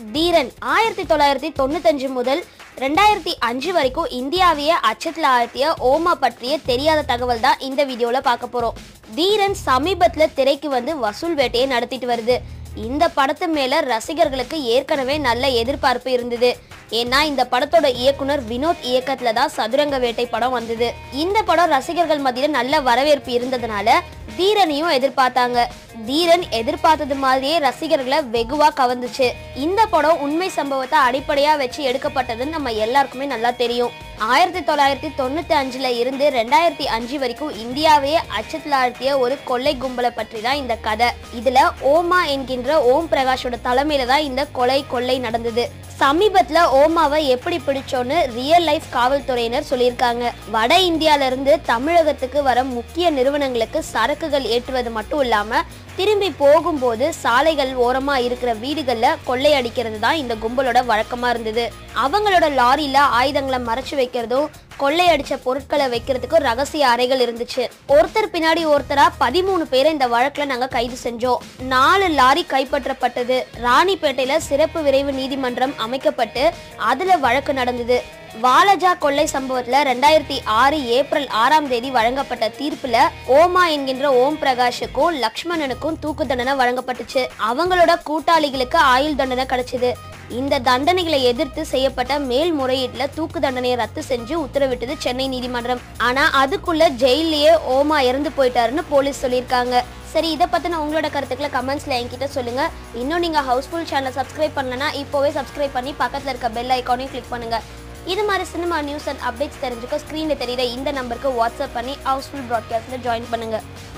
தீரன் ஆயிரத்தி தொள்ளாயிரத்தி தொண்ணூத்தஞ்சு முதல் ரெண்டாயிரத்தி அஞ்சு வரைக்கும் இந்தியாவையே அச்சத்தில் ஆழ்த்திய ஓமா பற்றிய தெரியாத தகவல் தான் இந்த வீடியோவில் பார்க்க போகிறோம் தீரன் சமீபத்தில் திரைக்கு வந்து வசூல் வேட்டையை நடத்திட்டு வருது இந்த படத்து மேல ரசிகர்களுக்கு ஏற்கனவே நல்ல எதிர்பார்ப்பு இருந்தது ஏன்னா இந்த படத்தோட இயக்குனர் வினோத் இயக்கத்துல தான் சதுரங்க வேட்டை படம் வந்தது இந்த படம் ரசிகர்கள் மத்தியில நல்ல வரவேற்பு இருந்ததுனால தீரனையும் எதிர்பார்த்தாங்க தீரன் எதிர்பார்த்தது மாதிரியே ரசிகர்களை வெகுவா கவர்ந்துச்சு இந்த படம் உண்மை சம்பவத்தை அடிப்படையா வச்சு எடுக்கப்பட்டதுன்னு நம்ம எல்லாருக்குமே நல்லா தெரியும் ஆயிரத்தி தொள்ளாயிரத்தி தொண்ணூத்தி அஞ்சுல இருந்து ரெண்டாயிரத்தி அஞ்சு வரைக்கும் இந்தியாவையே அச்சத்தில் ஆழ்த்திய ஒரு கொள்ளை கும்பலை பற்றி தான் இந்த கதை இதுல ஓமா என்கின்ற ஓம் பிரகாஷோட தலைமையில தான் இந்த கொலை கொள்ளை நடந்தது சமீபத்துல ஓமாவை எப்படி பிடிச்சோன்னு ரியல் லைஃப் காவல்துறையினர் சொல்லியிருக்காங்க வட இந்தியால இருந்து தமிழகத்துக்கு வர முக்கிய நிறுவனங்களுக்கு சரக்குகள் ஏற்றுவது மட்டும் இல்லாம திரும்பி போகும்போது சாலைகள் ஓரமா இருக்கிற வீடுகள்ல கொள்ளையடிக்கிறது தான் இந்த கும்பலோட வழக்கமா இருந்தது அவங்களோட லாரியில ஆயுதங்களை மறைச்சு வைக்கிறதும் கொள்ளையடிச்ச பொருட்களை வைக்கிறதுக்கு ரகசிய அறைகள் இருந்துச்சு ஒருத்தர் பின்னாடி ஒருத்தரா பதிமூணு பேரை இந்த வழக்குல நாங்க கைது செஞ்சோம் நாலு லாரி கைப்பற்றப்பட்டது ராணிப்பேட்டையில சிறப்பு விரைவு நீதிமன்றம் அமைக்கப்பட்டு அதுல வழக்கு நடந்தது வாலஜா கொள்ளை சம்பவத்துல ரெண்டாயிரத்தி ஆறு ஏப்ரல் ஆறாம் தேதி வழங்கப்பட்ட தீர்ப்புல ஓமா என்கின்ற ஓம் பிரகாஷுக்கும் லக்ஷ்மணனுக்கும் தூக்கு தண்டனை வழங்கப்பட்டுச்சு அவங்களோட கூட்டாளிகளுக்கு ஆயுள் தண்டனை கிடைச்சது இந்த தண்டனைகளை எதிர்த்து செய்யப்பட்ட மேல்முறையீட்டுல தூக்கு தண்டனையை ரத்து செஞ்சு உத்தரவிட்டது சென்னை நீதிமன்றம் ஆனா அதுக்குள்ள ஜெயிலேயே ஓமா இறந்து போயிட்டாருன்னு போலீஸ் சொல்லியிருக்காங்க சரி இதை பத்தின உங்களோட கருத்துக்களை கமெண்ட்ஸ்ல என்கிட்ட சொல்லுங்க இன்னும் நீங்க ஹவுஸ்ஃபுல் சேனலை சப்ஸ்கிரைப் பண்ணலனா இப்போவே சப்ஸ்கிரைப் பண்ணி பக்கத்துல இருக்க பெல் ஐக்கானையும் கிளிக் பண்ணுங்க இது மாதிரி சினிமா நியூஸ் அண்ட் அப்டேட்ஸ் தெரிஞ்சுக்க ஸ்க்ரீனில் தெரியுற இந்த நம்பருக்கு வாட்ஸ்அப் பண்ணி ஹவுஸ்ஃபுல் ப்ராட்காஸ்ட்டில் ஜாயின் பண்ணுங்கள்